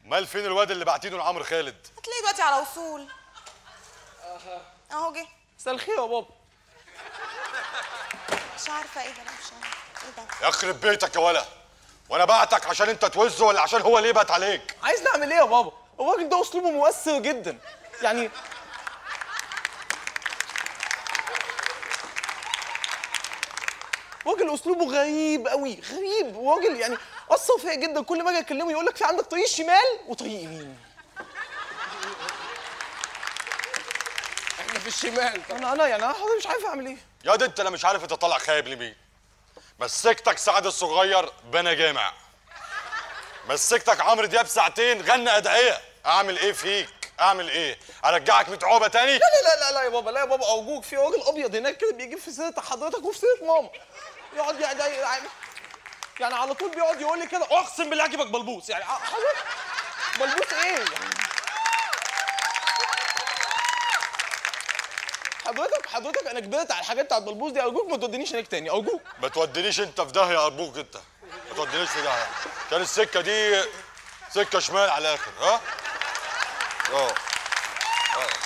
امال فين الواد اللي بعتينه لعمرو خالد هتلاقيه دلوقتي على وصول اهو جه مساء الخير يا بابا مش عارفه ايه ده لا مش عارفه ايه ده يخرب بيتك يا ولا وانا بعتك عشان انت توزه ولا عشان هو اللي يبت عليك عايز نعمل ايه يا بابا الراجل ده اسلوبه مؤثر جدا يعني راجل اسلوبه غريب قوي غريب راجل يعني اثر فيا جدا كل ما اجي اكلمه يقول لك في عندك طريق شمال وطريق يمين احنا في الشمال طبعا انا انا يعني انا حضرتك مش عارف اعمل ايه يا دي انت انا مش عارف انت طالع خايب لمين مسكتك سعد الصغير بنا جامع مسكتك عمرو دياب ساعتين غنى ادعيه اعمل ايه فيك اعمل ايه ارجعك متعوبه تاني لا لا لا لا يا بابا لا يا بابا ارجوك في راجل ابيض هناك كده بيجيب في سيره حضرتك وفي سيره ماما يقعد يعني يعني يعني على طول بيقعد يقول لي كده اقسم بالله عجبك بلبوس يعني حضرتك بلبوس ايه يعني حضرتك حضرتك انا كبرت على الحاجات بتاعت بلبوس دي ارجوك ما تودينيش هناك تاني ارجوك ما تودينيش انت في داهيه يا ارجوك انت ما تودينيش في داهيه كان السكه دي سكه شمال على الاخر ها اه اه